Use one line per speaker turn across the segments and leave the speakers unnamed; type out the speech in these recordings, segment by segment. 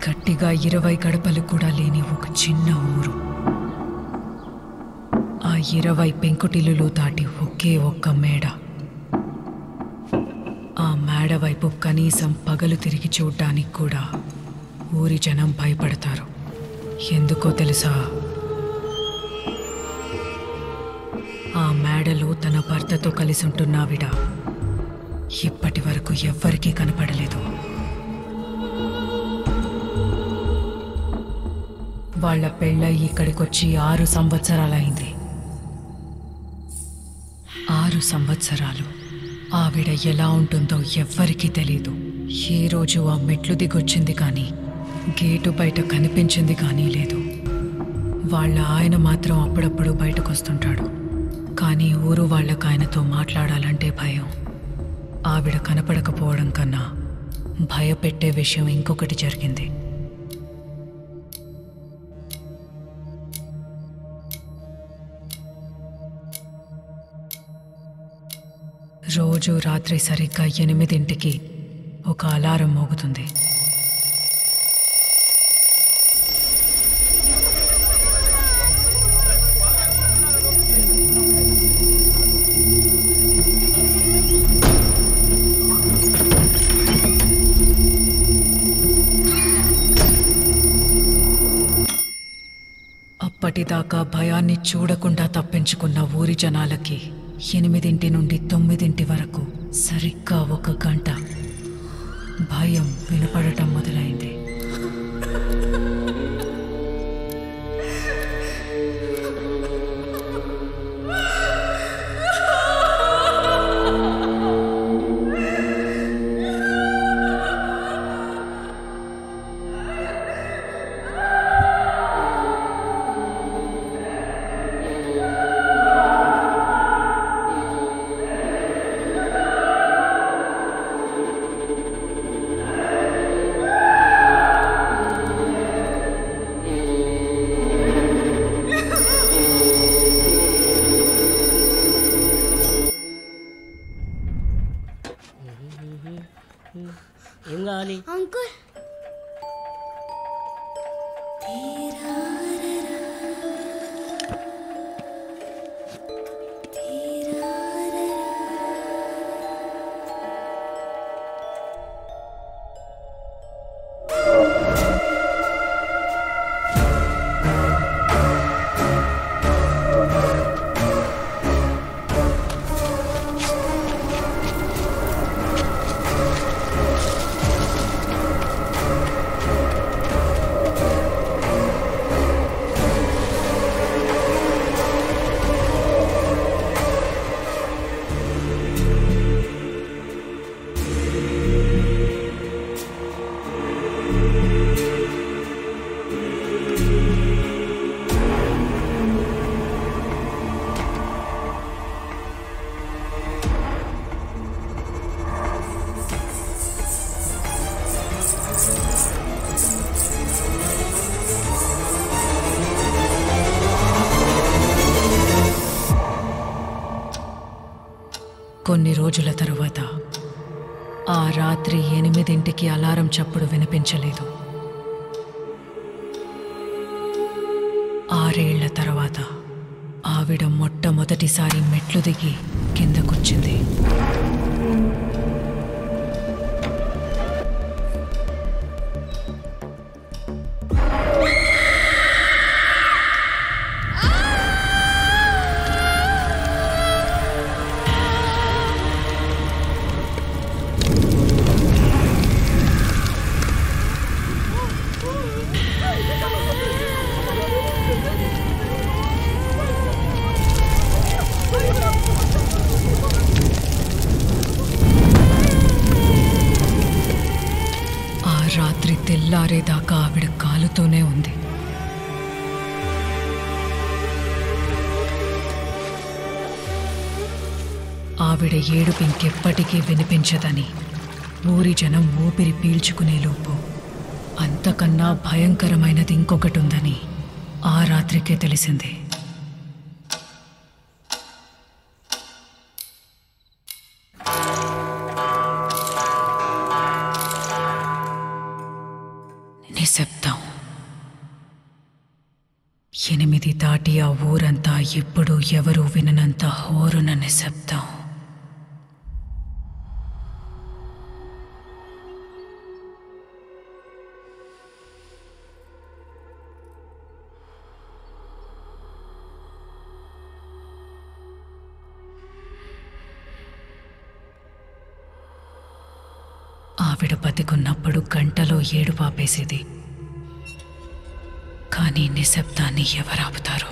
గట్టిగా ఇరవై గడపలు కూడా లేని ఒక చిన్న ఊరు ఆ ఇరవై పెంకుటిల్లులు దాటి ఒకే ఒక్క మేడ ఆ మేడ వైపు కనీసం పగలు తిరిగి చూడ్డానికి కూడా ఊరి జనం భయపడతారు ఎందుకో తెలుసా ఆ మేడలో తన భర్తతో కలిసి ఉంటున్నావిడ ఇప్పటి వరకు ఎవ్వరికీ కనపడలేదు వాళ్ళ పెళ్ళై ఇక్కడికొచ్చి ఆరు సంవత్సరాలైంది ఆరు సంవత్సరాలు ఆవిడ ఎలా ఉంటుందో ఎవ్వరికీ తెలీదు ఏ రోజు ఆ మెట్లు దిగొచ్చింది కానీ గేటు బయట కనిపించింది కానీ లేదు వాళ్ళ ఆయన మాత్రం అప్పుడప్పుడు బయటకొస్తుంటాడు కానీ ఊరు వాళ్ళకు ఆయనతో మాట్లాడాలంటే భయం ఆవిడ కనపడకపోవడం కన్నా భయపెట్టే విషయం ఇంకొకటి జరిగింది రోజు రాత్రి సరిగ్గా ఎనిమిదింటికి ఒక అలారం మోగుతుంది అప్పటిదాకా భయాన్ని చూడకుండా తప్పించుకున్న ఊరి జనాలకి ఎనిమిదింటి నుండి తొమ్మిదింటి వరకు సరిగ్గా ఒక గంట భయం వినపడటం మొదలైంది
ఏం కావాలి
అంకుల్
కొన్ని రోజుల తరువాత ఆ రాత్రి ఎనిమిదింటికి అలారం చప్పుడు వినిపించలేదు ఆరేళ్ల తర్వాత ఆవిడ మొట్టమొదటిసారి మెట్లు దిగి కిందకొచ్చింది ఆ రాత్రి తెల్లారేదాకా ఆవిడ కాలుతోనే ఉంది ఆవిడ ఏడుపు ఇంకెప్పటికీ వినిపించదని ఊరి జనం ఊపిరి పీల్చుకునేలోపు అంతకన్నా భయంకరమైనది ఇంకొకటి ఉందని ఆ రాత్రికే తెలిసింది నిశ్శబ్దం ఎనిమిది దాటి ఆ ఊరంతా ఎప్పుడు ఎవరూ విననంత హోరున నిశ్శబ్దం ఆవిడ బతికున్నప్పుడు గంటలో ఏడు పాపేసేది కానీ నిశ్శబ్దాన్ని ఎవరాపుతారు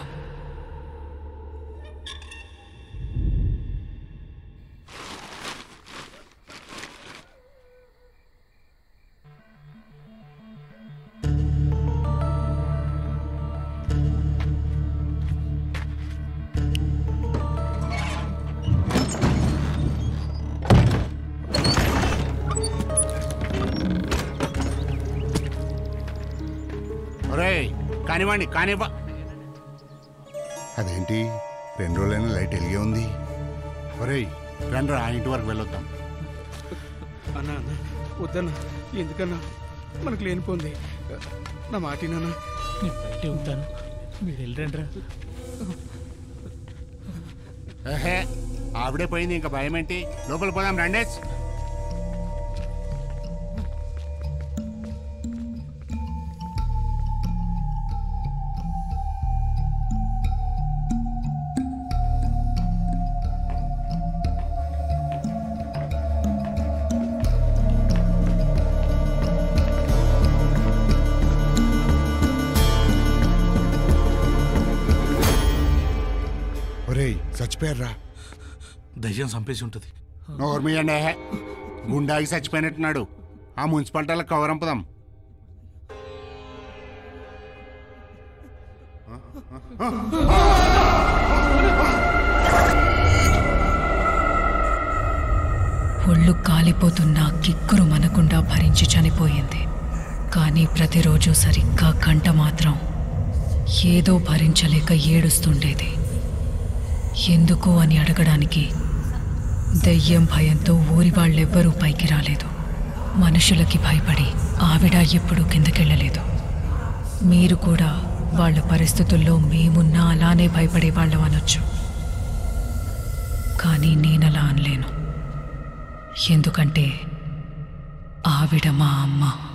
ఒరేయ్ కానివ్వండి కానివ్వ
అదేంటి రెండు రోజులైనా లైట్ వెలిగే ఉంది
ఒరేయ్ రండి ఆ ఇంటి వరకు వెళ్ళొద్దాం
అన్న అన్న వద్దన్న ఎందుకన్నా మనకు లేనిపోంది నా మాటినన్నా
నేను బయటే ఉంటాను మీరు వెళ్ళరండ్రా
ఏహే ఆవిడే పోయింది ఇంకా భయం ఏంటి లోపల పోదాం రండేస్
ఒరేయ్ చచ్చిపోయారా
దయ్యం చంపేసి ఉంటుంది
నోర్మియండి ఏహే గుండాకి చచ్చిపోయినట్టున్నాడు ఆ మున్సిపాలిటీలకు కవరంపుదాం
ఒళ్ళు కాలిపోతున్నా కిక్కురు మనకుండా భరించి చనిపోయింది కానీ ప్రతిరోజు సరిగ్గా గంట మాత్రం ఏదో భరించలేక ఏడుస్తుండేది ఎందుకు అని అడగడానికి దెయ్యం భయంతో ఊరి వాళ్ళెవ్వరూ పైకి రాలేదు మనుషులకి భయపడి ఆవిడ ఎప్పుడూ కిందకెళ్ళలేదు మీరు కూడా వాళ్ళ పరిస్థితుల్లో మేమున్నా అలానే భయపడే వాళ్ళం అనొచ్చు కానీ నేనలా అనలేను ఎందుకంటే ఆవిడ మా అమ్మ